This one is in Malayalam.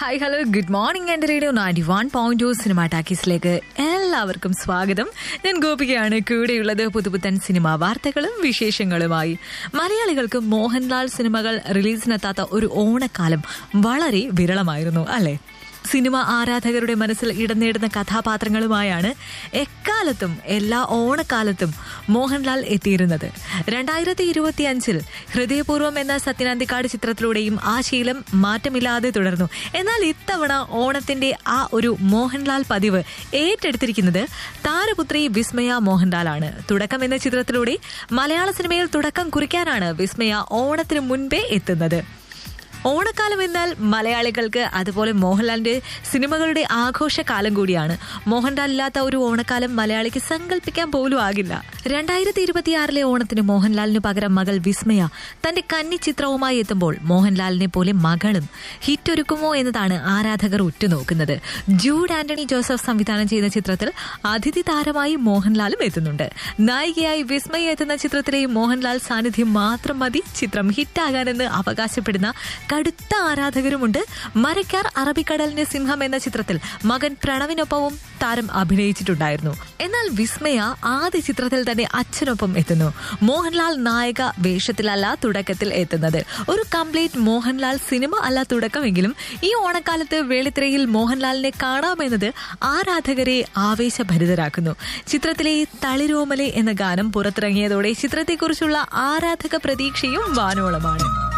ഹായ് ഹലോ ഗുഡ് മോർണിംഗ് എൻ്റെ radio ninety one point two cinema ടാക്കീസിലേക്ക് എല്ലാവർക്കും സ്വാഗതം ഞാൻ ഗോപികയാണ് കൂടെയുള്ളത് പുതുപുത്തൻ സിനിമാ വാർത്തകളും വിശേഷങ്ങളുമായി മലയാളികൾക്ക് മോഹൻലാൽ സിനിമകൾ റിലീസിനെത്താത്ത ഒരു ഓണക്കാലം വളരെ വിരളമായിരുന്നു അല്ലേ സിനിമ ആരാധകരുടെ മനസ്സിൽ ഇടം നേടുന്ന കഥാപാത്രങ്ങളുമായാണ് എക്കാലത്തും എല്ലാ ഓണക്കാലത്തും മോഹൻലാൽ എത്തിയിരുന്നത് രണ്ടായിരത്തി ഇരുപത്തി അഞ്ചിൽ ഹൃദയപൂർവ്വം എന്ന സത്യനാന്തിക്കാട് ചിത്രത്തിലൂടെയും ആ ശീലം മാറ്റമില്ലാതെ തുടർന്നു എന്നാൽ ഇത്തവണ ഓണത്തിന്റെ ആ ഒരു മോഹൻലാൽ പതിവ് ഏറ്റെടുത്തിരിക്കുന്നത് താരപുത്രി വിസ്മയ മോഹൻലാലാണ് തുടക്കം എന്ന ചിത്രത്തിലൂടെ മലയാള സിനിമയിൽ തുടക്കം കുറിക്കാനാണ് വിസ്മയ ഓണത്തിന് മുൻപേ എത്തുന്നത് ഓണക്കാലം എന്നാൽ മലയാളികൾക്ക് അതുപോലെ മോഹൻലാലിന്റെ സിനിമകളുടെ ആഘോഷകാലം കൂടിയാണ് മോഹൻലാൽ ഇല്ലാത്ത ഒരു ഓണക്കാലം മലയാളിക്ക് സങ്കല്പിക്കാൻ പോലും ആകില്ല രണ്ടായിരത്തി ഇരുപത്തിയാറിലെ ഓണത്തിന് മോഹൻലാലിന് പകരം മകൾ വിസ്മയ തന്റെ കന്നി ചിത്രവുമായി എത്തുമ്പോൾ മോഹൻലാലിനെ പോലെ മകളും ഹിറ്റൊരുക്കുമോ എന്നതാണ് ആരാധകർ ഉറ്റുനോക്കുന്നത് ജൂഡ് ആന്റണി ജോസഫ് സംവിധാനം ചെയ്ത ചിത്രത്തിൽ അതിഥി താരമായി മോഹൻലാലും എത്തുന്നുണ്ട് നായികയായി വിസ്മയ എത്തുന്ന ചിത്രത്തിലെ മോഹൻലാൽ സാന്നിധ്യം മാത്രം മതി ചിത്രം ഹിറ്റാകാനെന്ന് അവകാശപ്പെടുന്ന കടുത്ത ആരാധകരുമുണ്ട് മരക്കാർ അറബിക്കടലിന്റെ സിംഹം എന്ന ചിത്രത്തിൽ മകൻ പ്രണവിനൊപ്പവും താരം അഭിനയിച്ചിട്ടുണ്ടായിരുന്നു എന്നാൽ വിസ്മയ ആദ്യ ചിത്രത്തിൽ തന്നെ അച്ഛനൊപ്പം എത്തുന്നു മോഹൻലാൽ നായക വേഷത്തിലല്ല തുടക്കത്തിൽ എത്തുന്നത് ഒരു കംപ്ലീറ്റ് മോഹൻലാൽ സിനിമ അല്ല തുടക്കമെങ്കിലും ഈ ഓണക്കാലത്ത് വെളിത്തിരയിൽ മോഹൻലാലിനെ കാണാമെന്നത് ആരാധകരെ ആവേശഭരിതരാക്കുന്നു ചിത്രത്തിലെ തളിരോമലെ എന്ന ഗാനം പുറത്തിറങ്ങിയതോടെ ചിത്രത്തെക്കുറിച്ചുള്ള ആരാധക പ്രതീക്ഷയും വാനോളമാണ്